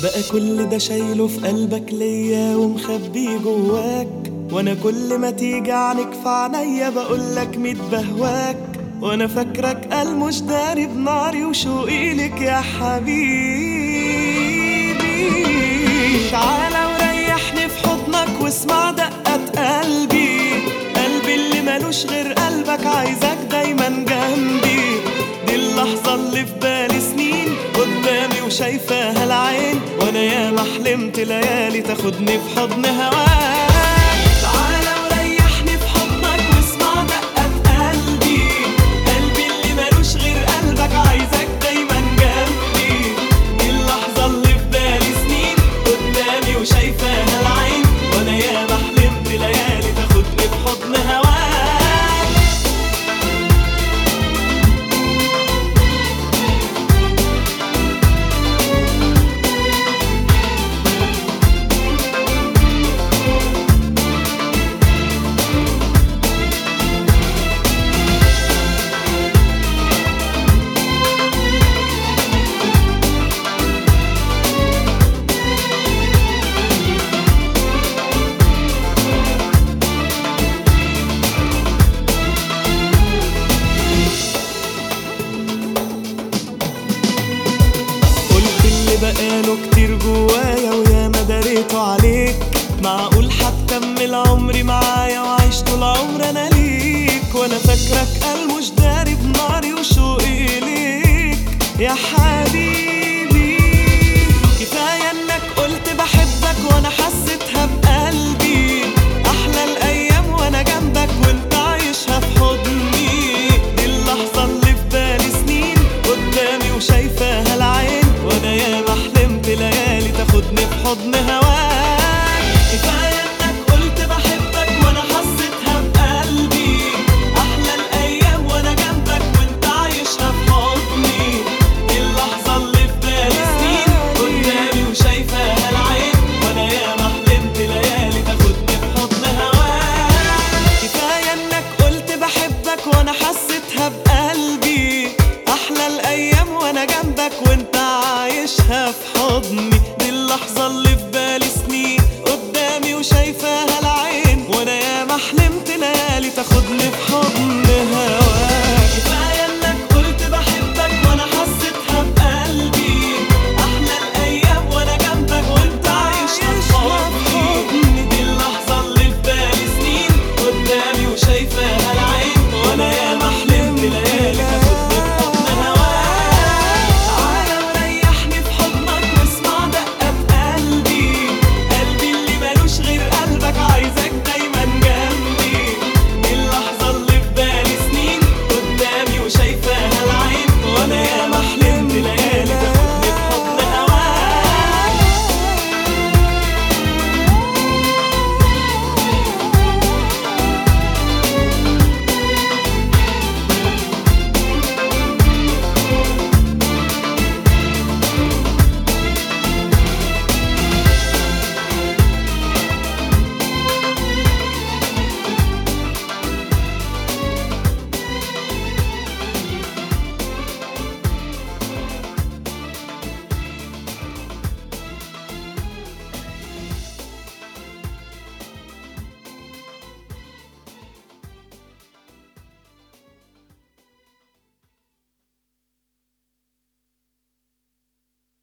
بقى كل ده شايله في قلبك ليا ومخبيه جواك وانا كل ما تيجي عنك في عينيا بقولك ميت بهواك وانا فاكرك قال مش داري بناري وشوقي لك يا حبيبي تعالى وريحني في حضنك واسمع دقات قلبي قلبي اللي ملوش غير قلبك عايزك دايما جنبي دي اللحظة اللي في بالي سنين قدامي وشايفاها العين وانا ياما حلمت ليالي تاخدني في حضن هواك تعالى وريحني في حضنك واسمع دقات قلبي قلبي اللي ملوش غير قلبك عايزك دايما جنبي دي اللحظة اللي في بالي سنين قدامي وشايفاها العين وانا ياما حلمت ليالي تاخدني في حضن هواك قلت اللي بقاله كتير جوايا ويا ما دريته عليك معقول هتكمل عمري معايا وعيش طول عمر انا ليك وانا فاكرك قال مش داري بناري وشوقي ليك يا حبيبي كفايه انك قلت بحبك وانا حسيتها بقلبي احلى الايام وانا جنبك وانت عايشها في حضني دي اللحظه اللي في بالي سنين قدامي وشايفاها العين وانا ياما حلمت ليالي تاخدني في حضن هواك كفايه انك قلت بحبك وانا حسيتها بقلبي احلى الايام وانا جنبك وانت عايشها في حضني دي اللحظه اللي في بالي سنين قدامي وشايفاها العين وانا ياما حلمت ليالي تاخدني في حضن هواك كفايه انك قلت بحبك وانا حسيتها بقلبي